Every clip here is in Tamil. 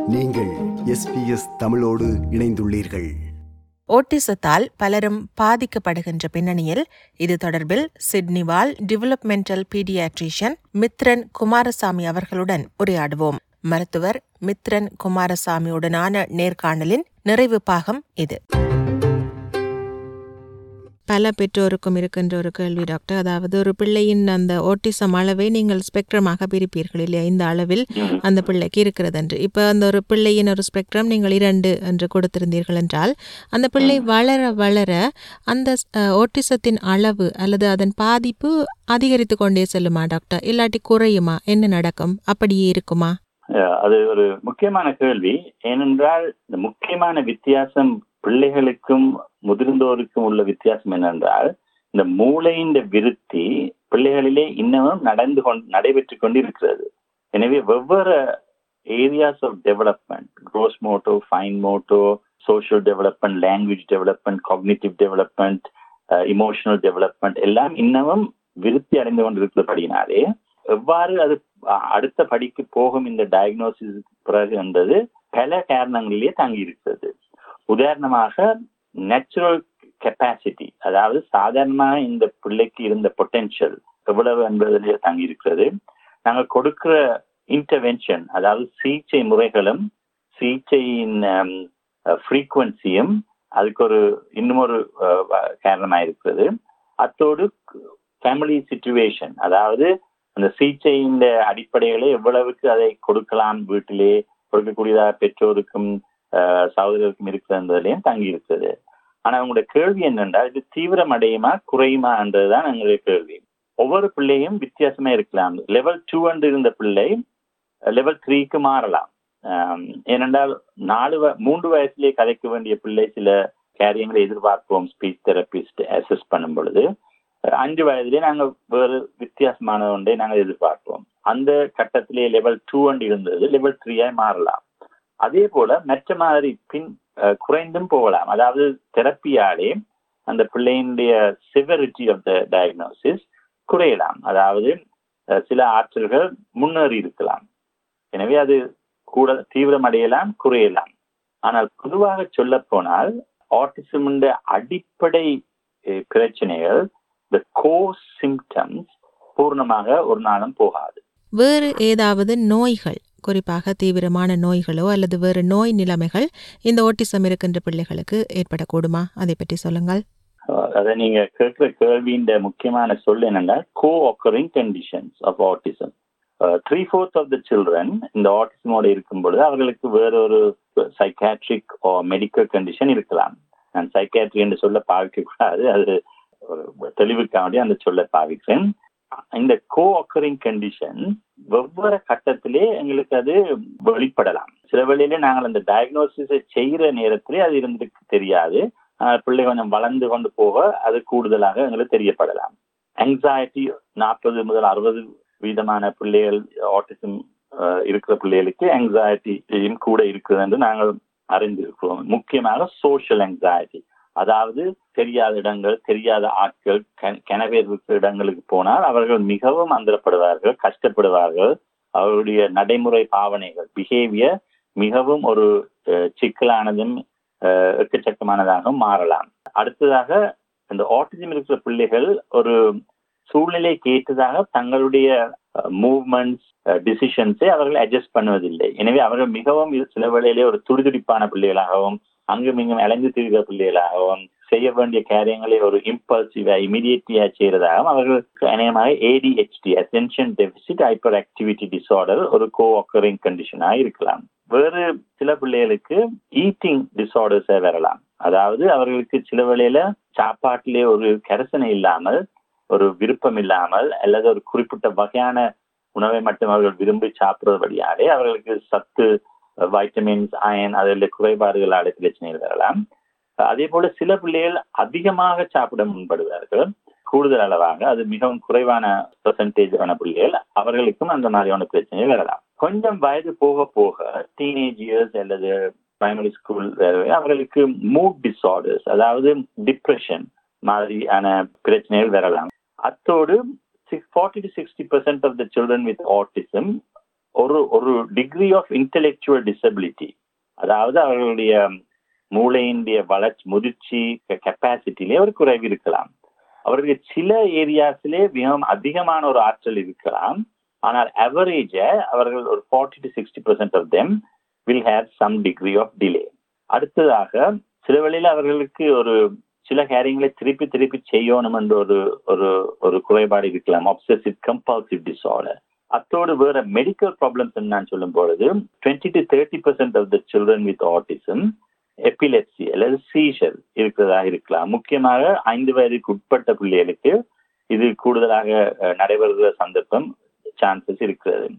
நீங்கள் எஸ்பிஎஸ் தமிழோடு இணைந்துள்ளீர்கள் ஓட்டிசத்தால் பலரும் பாதிக்கப்படுகின்ற பின்னணியில் இது தொடர்பில் சிட்னி வாழ் டெவலப்மெண்டல் பீடியாட்ரிஷியன் மித்ரன் குமாரசாமி அவர்களுடன் உரையாடுவோம் மருத்துவர் மித்ரன் குமாரசாமியுடனான நேர்காணலின் நிறைவு பாகம் இது பல பெற்றோருக்கும் இருக்கின்ற ஒரு கேள்வி டாக்டர் அதாவது ஒரு பிள்ளையின் அந்த ஓட்டிசம் அளவை நீங்கள் ஸ்பெக்ட்ரமாக பிரிப்பீர்கள் இல்லையா இந்த அளவில் அந்த பிள்ளைக்கு இருக்கிறது என்று இப்போ அந்த ஒரு பிள்ளையின் ஒரு ஸ்பெக்ட்ரம் நீங்கள் இரண்டு என்று கொடுத்திருந்தீர்கள் என்றால் அந்த பிள்ளை வளர வளர அந்த அஹ், ஓட்டிசத்தின் அளவு அல்லது அதன் பாதிப்பு அதிகரித்து கொண்டே செல்லுமா டாக்டர் இல்லாட்டி குறையுமா என்ன நடக்கும் அப்படியே இருக்குமா அஹ் அது ஒரு முக்கியமான கேள்வி ஏனென்றால் இந்த முக்கியமான வித்தியாசம் பிள்ளைகளுக்கும் முதிர்ந்தோருக்கும் உள்ள வித்தியாசம் என்னென்றால் இந்த மூளையின் விருத்தி பிள்ளைகளிலே இன்னமும் நடந்து கொண்டு நடைபெற்று கொண்டிருக்கிறது எனவே வெவ்வேறு areas of development gross motor fine motor social development language development cognitive development emotional development எல்லாம் இன்னமும் விருத்தி அடைந்து கொண்டிருக்கிறபடினாலே எவ்வாறு அது அ- அடுத்த படிக்கு போகும் இந்த டயக்னோசிஸ் பிறகு என்பது பல காரணங்களிலே தங்கி இருக்கிறது உதாரணமாக நேச்சுரல் கெப்பாசிட்டி அதாவது சாதாரணமாக இந்த பிள்ளைக்கு இருந்த பொட்டென்ஷியல் எவ்வளவு என்பதிலே தங்கி இருக்கிறது நாங்கள் கொடுக்கிற இன்டர்வென்ஷன் அதாவது சிகிச்சை முறைகளும் சிகிச்சையின் ஃப்ரீக்குவன்சியும் அதுக்கு ஒரு இன்னும் ஒரு காரணமாக இருக்கிறது அத்தோடு ஃபேமிலி சுச்சுவேஷன் அதாவது அந்த சிகிச்சையின் அடிப்படைகளை எவ்வளவுக்கு அதை கொடுக்கலாம் வீட்டிலே கொடுக்கக்கூடியதாக பெற்றோருக்கும் அஹ், சகோதரருக்கும் இருக்கிறது என்பதிலையும் தங்கி இருக்கிறது ஆனா உங்களுடைய கேள்வி என்னென்றால் இது தீவிரம் அடையுமா குறையுமா என்றதுதான் எங்களுடைய கேள்வி ஒவ்வொரு பிள்ளையும் வித்தியாசமா இருக்கலாம் லெவல் டூ அண்டு இருந்த பிள்ளை லெவல் த்ரீக்கு மாறலாம் ஆம், ஏனென்றால் நாலு வ- மூன்று வயசுலேயே கதைக்க வேண்டிய பிள்ளை சில காரியங்களை எதிர்பார்ப்போம் ஸ்பீச் தெரபிஸ்ட் அசஸ் பண்ணும் பொழுது அஞ்சு வயதிலே நாங்கள் வேறு வித்தியாசமான ஒன்றை நாங்கள் எதிர்பார்ப்போம் அந்த கட்டத்திலே லெவல் டூ அண்ட் இருந்தது லெவல் த்ரீயாய் மாறலாம் அதே போல மற்ற மாதிரி பின் அஹ், குறைந்தும் போகலாம் அதாவது தெரப்பியாலே அந்த பிள்ளையினுடைய சிவரிட்டி ஆஃப் த டயக்னோசிஸ் குறையலாம் அதாவது அஹ், சில ஆற்றல்கள் முன்னேறி இருக்கலாம் எனவே அது கூட தீவிரமடையலாம் குறையலாம் ஆனால் பொதுவாக சொல்ல போனால் ஆட்டிசம் அடிப்படை அஹ், பிரச்சனைகள் the core symptoms பூர்ணமாக ஒரு நாளும் போகாது வேறு ஏதாவது நோய்கள் குறிப்பாக தீவிரமான நோய்களோ அல்லது வேறு நோய் நிலைமைகள் இந்த ஓட்டிசம் இருக்கின்ற பிள்ளைகளுக்கு ஏற்படக்கூடுமா அதை பற்றி சொல்லுங்கள் அஹ் அதை நீங்க கேட்கிற கேள்வியின் முக்கியமான சொல் என்னன்னா co occurring conditions of autism three fourth of the children இந்த ஆட்டிசமோட இருக்கும் பொழுது அவர்களுக்கு வேறொரு சைக்காட்ரிக் மெடிக்கல் கண்டிஷன் இருக்கலாம் நான் சைக்காட்ரி என்று சொல்ல பாவிக்க கூடாது அது ஒரு தெளிவுக்காண்டி அந்த சொல்ல பாவிக்கிறேன் இந்த கோ occurring கண்டிஷன் வெவ்வேறு கட்டத்திலே எங்களுக்கு அது வெளிப்படலாம் சில வேளையிலே நாங்கள் அந்த டயக்னோசிஸை செய்கிற நேரத்திலே அது இருந்திருக்கு தெரியாது ஆஹ் பிள்ளை கொஞ்சம் வளர்ந்து கொண்டு போக அது கூடுதலாக எங்களுக்கு தெரியப்படலாம் anxiety நாற்பது முதல் அறுபது வீதமான பிள்ளைகள் ஆட்டிசம் இருக்கிற பிள்ளைகளுக்கு anxietyயும் கூட இருக்குது என்று நாங்கள் அறிந்திருக்கிறோம் முக்கியமாக சோஷியல் anxiety அதாவது தெரியாத இடங்கள் தெரியாத ஆட்கள் கெ- கெனவேர் இருக்கிற இடங்களுக்கு போனால் அவர்கள் மிகவும் அந்தரப்படுவார்கள் கஷ்டப்படுவார்கள் அவருடைய நடைமுறை பாவனைகள் பிஹேவியர் மிகவும் ஒரு அஹ், சிக்கலானதும் அஹ், எக்கச்சக்கமானதாகவும் மாறலாம் அடுத்ததாக இந்த ஆட்டிசம் இருக்கிற பிள்ளைகள் ஒரு சூழ்நிலைக்கு ஏற்றதாக தங்களுடைய மூவ்மெண்ட்ஸ் டிசிஷன்ஸை அவர்கள் அட்ஜஸ்ட் பண்ணுவதில்லை எனவே அவர்கள் மிகவும் இது சில வேளையிலே ஒரு துடிதுடிப்பான பிள்ளைகளாகவும் அங்கும் இங்கும் அலைந்து திரிகிற பிள்ளைகளாகவும் செய்ய வேண்டிய காரியங்களை ஒரு இம்பல்சிவா இமீடியட்டியா செய்யறதாகவும் அவர்களுக்கு அநேகமாக ADHD attention deficit hyperactivity disorder ஒரு கோ occurring கண்டிஷனா இருக்கலாம் வேறு சில பிள்ளைகளுக்கு ஈட்டிங் டிசார்டர்ஸே வரலாம் அதாவது அவர்களுக்கு சில வேளையில சாப்பாட்டிலே ஒரு கரசனை இல்லாமல் ஒரு விருப்பம் இல்லாமல் அல்லது ஒரு குறிப்பிட்ட வகையான உணவை மட்டும் அவர்கள் விரும்பி சாப்பிடுறது வழியாலே அவர்களுக்கு சத்து வைட்டமின்ஸ் அயன் அதில் குறைபாடுகளால பிரச்சனைகள் வரலாம் அதே போல சில பிள்ளைகள் அதிகமாக சாப்பிட முன்படுவார்கள் கூடுதல் அளவாக அது மிகவும் குறைவான பெர்சன்டேஜ் ஆன பிள்ளைகள் அவர்களுக்கும் அந்த மாதிரியான பிரச்சனைகள் வரலாம் கொஞ்சம் வயது போக போக டீனேஜ் இயர்ஸ் அல்லது பிரைமரி ஸ்கூல் அவர்களுக்கு மூட் டிசார்டர்ஸ் அதாவது டிப்ரெஷன் மாதிரியான பிரச்சனைகள் வரலாம் அத்தோடு forty to sixty percent of the children with autism ஒரு ஒரு டிகிரி ஆஃப் இன்டெலெக்சுவல் டிசபிலிட்டி அதாவது அவர்களுடைய மூளையினுடைய வளர்ச்சி முதிர்ச்சி கெப்பாசிட்டிலே ஒரு குறைவு இருக்கலாம் அவர்களுக்கு சில ஏரியாஸிலே மிகவும் அதிகமான ஒரு ஆற்றல் இருக்கலாம் ஆனால் அவரேஜ அவர்கள் ஒரு forty to sixty percent of them will have some degree of delay அடுத்ததாக சில வேளையில் அவர்களுக்கு ஒரு சில காரியங்களை திருப்பி திருப்பி செய்யணும் என்ற ஒரு ஒரு ஒரு குறைபாடு இருக்கலாம் அப்சசிவ் கம்பல்சிவ் டிசார்டர் அத்தோடு வேற மெடிக்கல் ப்ராப்ளம்ஸ் நான் சொல்லும் பொழுது twenty to thirty percent of the children with autism epilepsy அல்லது சீஷர் இருக்கிறதாக இருக்கலாம் முக்கியமாக ஐந்து வயதுக்கு உட்பட்ட பிள்ளைகளுக்கு இது கூடுதலாக நடைபெறுகிற சந்தர்ப்பம் சான்சஸ் இருக்கிறது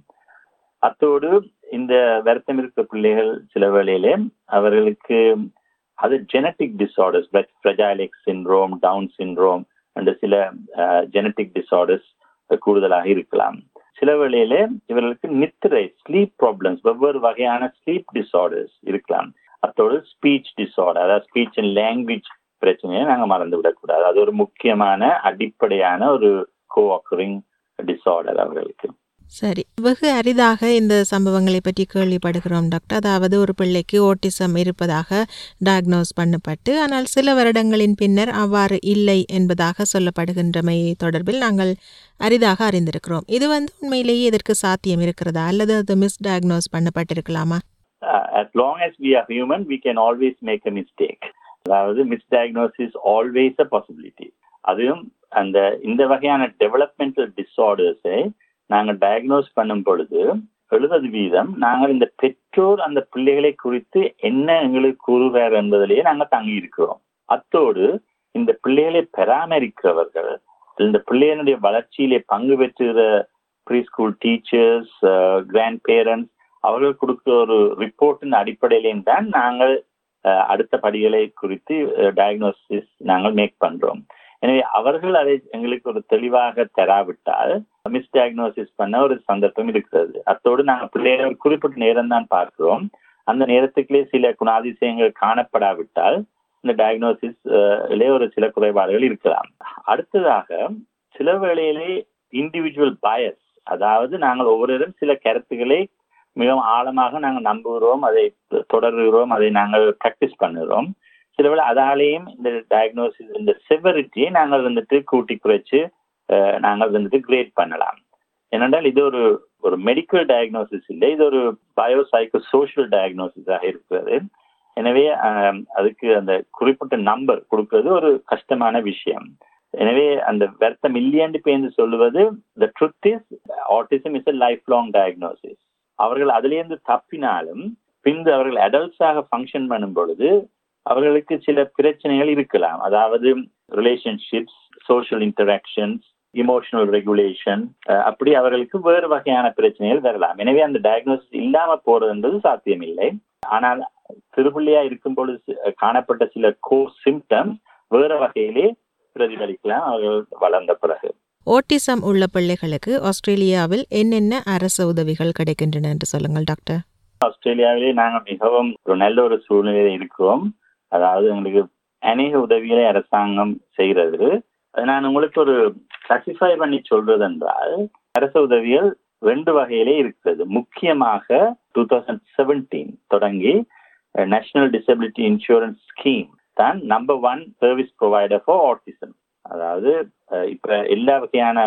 அத்தோடு இந்த வருத்தம் இருக்கிற பிள்ளைகள் சில வேளையிலே அவர்களுக்கு அது genetic disorders fragile X syndrome Down syndrome என்ற சில ஜெனட்டிக் டிசார்டர்ஸ் கூடுதலாக இருக்கலாம் சில வேளையிலே இவர்களுக்கு நித்திரை ஸ்லீப் ப்ராப்ளம்ஸ் வெவ்வேறு வகையான ஸ்லீப் டிசார்டர்ஸ் இருக்கலாம் அத்தோடு ஸ்பீச் டிசார்டர் அதாவது ஸ்பீச் அண்ட் லாங்குவேஜ் பிரச்சனையை நாங்கள் மறந்து விடக்கூடாது அது ஒரு முக்கியமான அடிப்படையான ஒரு கோ அக்கரிங் டிசார்டர் அவர்களுக்கு சரி வெகு அரிதாக இந்த சம்பவங்களை பற்றி கேள்விப்படுகிறோம் டாக்டர் அதாவது ஒரு பிள்ளைக்கு ஓட்டிசம் இருப்பதாக டயக்னோஸ் பண்ணப்பட்டு ஆனால் சில வருடங்களின் பின்னர் அவ்வாறு இல்லை என்பதாக சொல்லப்படுகின்றமை தொடர்பில் நாங்கள் அரிதாக அறிந்திருக்கிறோம் இது வந்து உண்மையிலேயே இதற்கு சாத்தியம் இருக்கிறதா அல்லது அது மிஸ் டயக்னோஸ் பண்ணப்பட்டிருக்கலாமா as long as we are human we can always make a mistake அதாவது மிஸ்டயக்னோசிஸ் ஆல்வேஸ் அ பாசிபிலிட்டி அதுவும் அந்த இந்த வகையான டெவலப்மெண்டல் டிஸார்டர்ஸை நாங்கள் டயக்னோஸ் பண்ணும் பொழுது எழுபது வீதம் நாங்கள் இந்த பெற்றோர் அந்த பிள்ளைகளை குறித்து என்ன எங்களுக்கு கூறுகிறார் என்பதிலேயே நாங்கள் தங்கி இருக்கிறோம் அத்தோடு இந்த பிள்ளைகளை பராமரிக்கிறவர்கள் இந்த பிள்ளைகளுடைய வளர்ச்சியிலே பங்கு பெற்றுகிற preschool teachers grandparents அவர்கள் கொடுக்கிற ஒரு ரிப்போர்ட்டின் அடிப்படையிலேயும் தான் நாங்கள் அடுத்த படிகளை குறித்து டயக்னோசிஸ் நாங்கள் மேக் பண்றோம் எனவே அவர்கள் அதை எங்களுக்கு ஒரு தெளிவாக தராவிட்டால் மிஸ் டயக்னோசிஸ் பண்ண ஒரு சந்தர்ப்பம் இருக்கிறது அத்தோடு நாங்கள் பிள்ளைகள் குறிப்பிட்ட நேரம் தான் பார்க்கிறோம் அந்த நேரத்துக்குள்ளே சில குணாதிசயங்கள் காணப்படாவிட்டால் இந்த டயக்னோசிஸ் ஒரு சில குறைபாடுகள் இருக்கலாம் அடுத்ததாக சில வேளையிலே இண்டிவிஜுவல் பயஸ் அதாவது நாங்கள் ஒவ்வொருவரும் சில கருத்துக்களை மிகவும் ஆழமாக நாங்கள் நம்புகிறோம் அதை தொடர்கிறோம் அதை நாங்கள் ப்ராக்டிஸ் பண்ணுகிறோம் சில வேளை அதாலேயும் இந்த டயக்னோசிஸ் இந்த செவரிட்டியை நாங்கள் வந்துட்டு கூட்டி குறைச்சு நாங்கள் வந்துட்டு கிரேட் பண்ணலாம் ஏனென்றால் இது ஒரு ஒரு மெடிக்கல் டயக்னோசிஸ் இல்லை இது ஒரு பயோசைக்கோ சோஷியல் டயக்னோசிஸாக இருக்கிறது எனவே அதுக்கு அந்த குறிப்பிட்ட நம்பர் கொடுக்கறது ஒரு கஷ்டமான விஷயம் எனவே அந்த வருத்தம் இல்லையென்று பேர்ந்து சொல்லுவது the truth is autism is a lifelong diagnosis அவர்கள் அதிலிருந்து தப்பினாலும் பின்பு அவர்கள் அடல்ட்ஸாக ஃபங்க்ஷன் பண்ணும் பொழுது அவர்களுக்கு சில பிரச்சனைகள் இருக்கலாம் அதாவது relationships social interactions emotional regulation அப்படி அவர்களுக்கு வேறு வகையான பிரச்சனைகள் வரலாம் எனவே அந்த டயக்னோசிஸ் இல்லாம போறது என்பது சாத்தியமில்லை ஆனால் திருப்புள்ளியா இருக்கும் பொழுது காணப்பட்ட சில கோ சிம்டம்ஸ் வேறு வகையிலே பிரதிபலிக்கலாம் அவர்கள் வளர்ந்த பிறகு ஓட்டிசம் உள்ள பிள்ளைகளுக்கு ஆஸ்திரேலியாவில் என்னென்ன அரசு உதவிகள் கிடைக்கின்றன என்று சொல்லுங்கள் டாக்டர் ஆஸ்திரேலியாவிலே நாங்கள் மிகவும் ஒரு நல்ல ஒரு சூழ்நிலையில் இருக்கிறோம் அதாவது எங்களுக்கு அநேக உதவிகளை அரசாங்கம் செய்கிறது நான் உங்களுக்கு ஒரு கிளாசிஃபை பண்ணி சொல்றது என்றால் அரசு உதவிகள் ரெண்டு வகையிலே இருக்கிறது முக்கியமாக டூ தௌசண்ட் செவன்டீன் தொடங்கி நேஷனல் டிசபிலிட்டி இன்சூரன்ஸ் ஸ்கீம் தான் number one service provider for autism அதாவது இப்ப எல்லா வகையான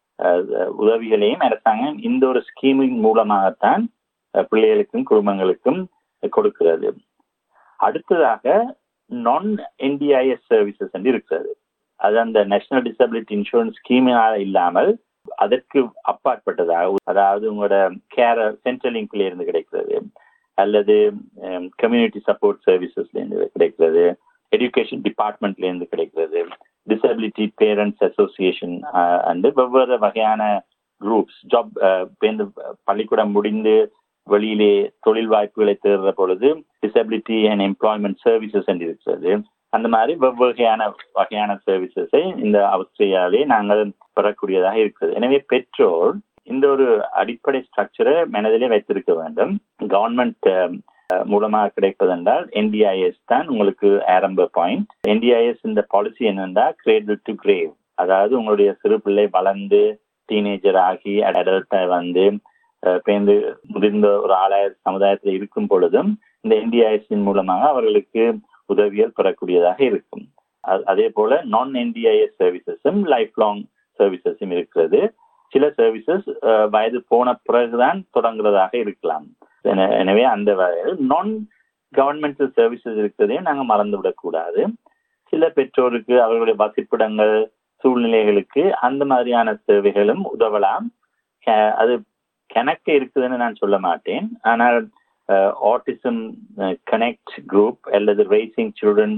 உதவிகளையும் அரசாங்கம் இந்த ஒரு ஸ்கீமின் மூலமாகத்தான் பிள்ளைகளுக்கும் குடும்பங்களுக்கும் கொடுக்கிறது அடுத்ததாக நான் என்டிஐஎஸ் சர்வீசஸ் என்று இருக்கிறது அது அந்த நேஷனல் டிசபிலிட்டி இன்சூரன்ஸ் ஸ்கீமினால இல்லாமல் அதற்கு அப்பாற்பட்டதாக அதாவது உங்களோட கேர சென்ட்ரல் லிங்க்ல இருந்து கிடைக்கிறது அல்லது கம்யூனிட்டி சப்போர்ட் சர்வீசஸ்ல இருந்து கிடைக்கிறது எஜுகேஷன் டிபார்ட்மெண்ட்ல இருந்து கிடைக்கிறது டிசபிலிட்டி பேரண்ட்ஸ் அசோசியேஷன் அண்டு வெவ்வேறு வகையான குரூப்ஸ் ஜாப் பள்ளிக்கூடம் முடிந்து வெளியிலே தொழில் வாய்ப்புகளை தேடுற பொழுது டிசபிலிட்டி அண்ட் எம்ப்ளாய்மெண்ட் சர்வீசஸ் என்று இருக்கிறது அந்த மாதிரி வெவ்வேகையான வகையான சர்வீசஸை இந்த ஆஸ்திரேலியாவிலே நாங்கள் பெறக்கூடியதாக இருக்கிறது எனவே பெற்றோர் இந்த ஒரு அடிப்படை ஸ்ட்ரக்சரை மனதிலே வைத்திருக்க வேண்டும் கவர்மெண்ட் மூலமாக கிடைப்பதென்றால் என்டிஐஎஸ் தான் உங்களுக்கு ஆரம்ப பாயிண்ட் என்டிஐஎஸ் இந்த பாலிசி என்னென்றால் கிரேடில் டு கிரேவ் அதாவது உங்களுடைய சிறு பிள்ளை வளர்ந்து டீனேஜர் ஆகி அடல்ட்டை வந்து அஹ், பேர்ந்து முதிர்ந்த ஒரு ஆளாய சமுதாயத்தில் இருக்கும் பொழுதும் இந்த என்டிஐஎஸ்ஸின் மூலமாக அவர்களுக்கு உதவிகள் பெறக்கூடியதாக இருக்கும் அ- அதே போல நான் என்டிஐஎஸ் சர்வீசஸும் லைஃப் லாங் சர்வீசஸும் இருக்கிறது சில சர்வீசஸ் வயது போன பிறகுதான் தொடங்குறதாக இருக்கலாம் என- எனவே அந்த வகையில் நான் கவர்மெண்டல் சர்வீசஸ் இருக்கிறதையும் நாங்கள் மறந்து விடக்கூடாது சில பெற்றோருக்கு அவர்களுடைய வசிப்பிடங்கள் சூழ்நிலைகளுக்கு அந்த மாதிரியான சேவைகளும் உதவலாம் க- அது கணக்கு இருக்குதுன்னு நான் சொல்ல மாட்டேன் ஆனால் ஆட்டிசம் கனெக்ட் குரூப் அல்லது ரேசிங் சில்ட்ரன்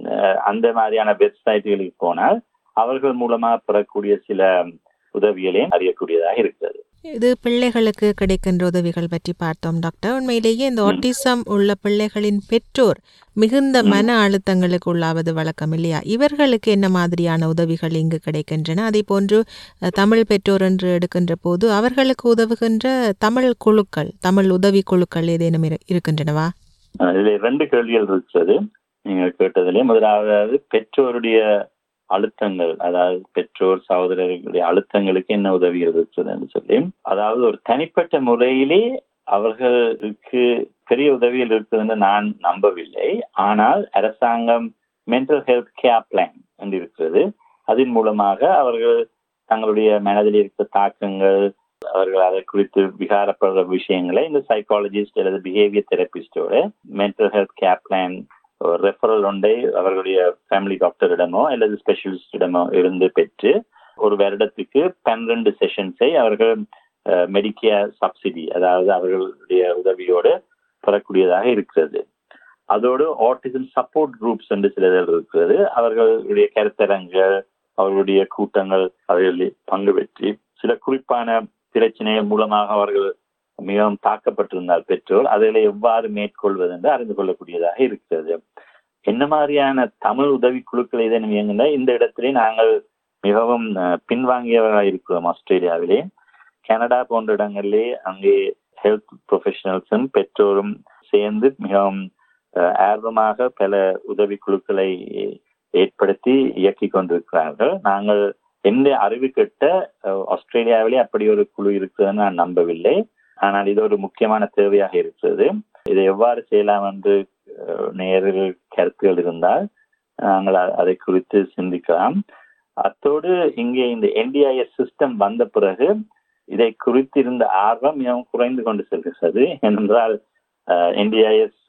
அந்த மாதிரியான வெப்சைட்டுகளுக்கு போனால் அவர்கள் மூலமாக பெறக்கூடிய சில உதவிகளையும் அறியக்கூடியதாக இருக்கிறது இது பிள்ளைகளுக்கு கிடைக்கின்ற உதவிகள் பற்றி பார்த்தோம் டாக்டர் உண்மையிலேயே இந்த ஆட்டிசம் உள்ள பிள்ளைகளின் பெற்றோர் மிகுந்த மன அழுத்தங்களுக்கு உள்ளாவது வழக்கம் இல்லையா இவர்களுக்கு என்ன மாதிரியான உதவிகள் இங்கு கிடைக்கின்றன அதே போன்று அஹ், தமிழ் பெற்றோர் என்று எடுக்கின்ற போது அவர்களுக்கு உதவுகின்ற தமிழ் குழுக்கள் தமிழ் உதவி குழுக்கள் ஏதேனும் இரு- இருக்கின்றனவா அஹ் இதுல ரெண்டு கேள்விகள் இருக்கிறது நீங்க கேட்டதிலே முதலாவது பெற்றோருடைய அழுத்தங்கள் அதாவது பெற்றோர் சகோதரர்களுடைய அழுத்தங்களுக்கு என்ன உதவிகள் இருக்கிறதுன்னு சொல்லி அதாவது ஒரு தனிப்பட்ட முறையிலே அவர்களுக்கு பெரிய உதவிகள் இருக்குதுன்னு நான் நம்பவில்லை ஆனால் அரசாங்கம் மென்டல் ஹெல்த் கேர் பிளான் என்று இருக்கிறது அதன் மூலமாக அவர்கள் தங்களுடைய மனதில் இருக்க தாக்கங்கள் அவர்கள் அதை குறித்து விகாரப்படுற விஷயங்களை இந்த சைக்காலஜிஸ்ட் அல்லது பிஹேவியர் தெரபிஸ்டோட mental health care plan referral ஒன்றை அவர்களுடைய ஃபேமிலி டாக்டரிடமோ அல்லது ஸ்பெஷலிஸ்டிடமோ இருந்து பெற்று ஒரு வருடத்துக்கு பன்னிரண்டு செஷன்ஸை அவர்கள் மெடிக்கேர் சப்சிடி அதாவது அவர்களுடைய உதவியோடு பெறக்கூடியதாக இருக்கிறது அதோடு ஆட்டிசம் சப்போர்ட் குரூப்ஸ் என்று சிலதில் இருக்கிறது அவர்களுடைய கருத்தரங்கள் அவர்களுடைய கூட்டங்கள் அவர்களில் பங்கு பெற்றி சில குறிப்பான பிரச்சனைகள் மூலமாக அவர்கள் மிகவும் தாக்கப்பட்டிருந்தால் பெற்றோர் அதில் எவ்வாறு மேற்கொள்வது என்று அறிந்து கொள்ளக்கூடியதாக இருக்கிறது என்ன மாதிரியான தமிழ் உதவி குழுக்கள் இதன் இயங்குனா இந்த இடத்திலே நாங்கள் மிகவும் அஹ், பின்வாங்கியவர்களாக இருக்கிறோம் ஆஸ்திரேலியாவிலே கனடா போன்ற இடங்களிலே அங்கே ஹெல்த் ப்ரொஃபஷனல்ஸும் பெற்றோரும் சேர்ந்து மிகவும் அஹ், ஆர்வமாக பல உதவி குழுக்களை ஏற்படுத்தி இயக்கிக் கொண்டிருக்கிறார்கள் நாங்கள் எந்த அறிவு கெட்ட அஹ், ஆஸ்திரேலியாவிலே அப்படி ஒரு குழு இருக்குதுன்னு நான் நம்பவில்லை ஆனால் இது ஒரு முக்கியமான தேவையாக இருக்கிறது இதை எவ்வாறு செய்யலாம் என்று அஹ், நேயர்கள் கருத்துகள் இருந்தால் நாங்கள் அ- அதை குறித்து சிந்திக்கலாம் அத்தோடு இங்கே இந்த என்டிஐஎஸ் சிஸ்டம் வந்த பிறகு இதை குறித்திருந்த ஆர்வம் மிகவும் குறைந்து கொண்டு செல்கிறது ஏனென்றால் என்டிஐஎஸ்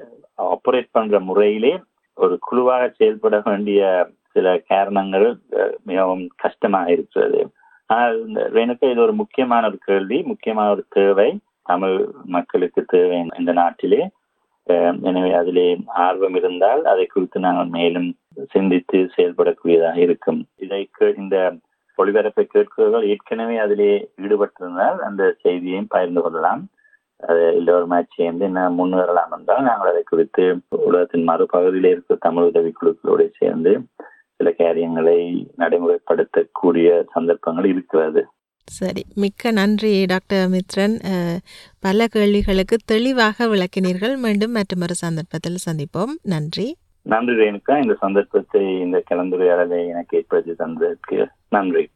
ஆபரேட் பண்ற முறையிலே ஒரு குழுவாக செயல்பட வேண்டிய சில காரணங்கள் அஹ், மிகவும் கஷ்டமாக இருக்கிறது ஆனால் இந்த ரேணுகா இது ஒரு முக்கியமான ஒரு கேள்வி முக்கியமான ஒரு தேவை தமிழ் மக்களுக்கு தேவை இந்த நாட்டிலே அஹ், எனவே அதிலே ஆர்வம் இருந்தால் அதை குறித்து நாங்கள் மேலும் சிந்தித்து செயல்படக்கூடியதாக இருக்கும் இதை கே- இந்த ஒளிபரப்பை கேட்கிறவர்கள் ஏற்கனவே அதிலே ஈடுபட்டிருந்தால் அந்த செய்தியையும் பகிர்ந்து கொள்ளலாம் அது எல்லோருமா சேர்ந்து என்ன முன்வரலாம் என்றால் நாங்கள் அதை குறித்து உலகத்தின் மறுபகுதியிலே இருக்கிற தமிழ் உதவி குழுக்களோடு சேர்ந்து சில காரியங்களை நடைமுறைப்படுத்தக்கூடிய சந்தர்ப்பங்கள் இருக்கிறது சரி மிக்க நன்றி டாக்டர் மித்ரன் அஹ், பல கேள்விகளுக்கு தெளிவாக விளக்கினீர்கள் மீண்டும் மற்றொரு சந்தர்ப்பத்தில் சந்திப்போம் நன்றி நன்றி ரேணுகா இந்த சந்தர்ப்பத்தை இந்த கலந்துரையாடலை எனக்கு ஏற்படுத்தி தந்ததற்கு நன்றி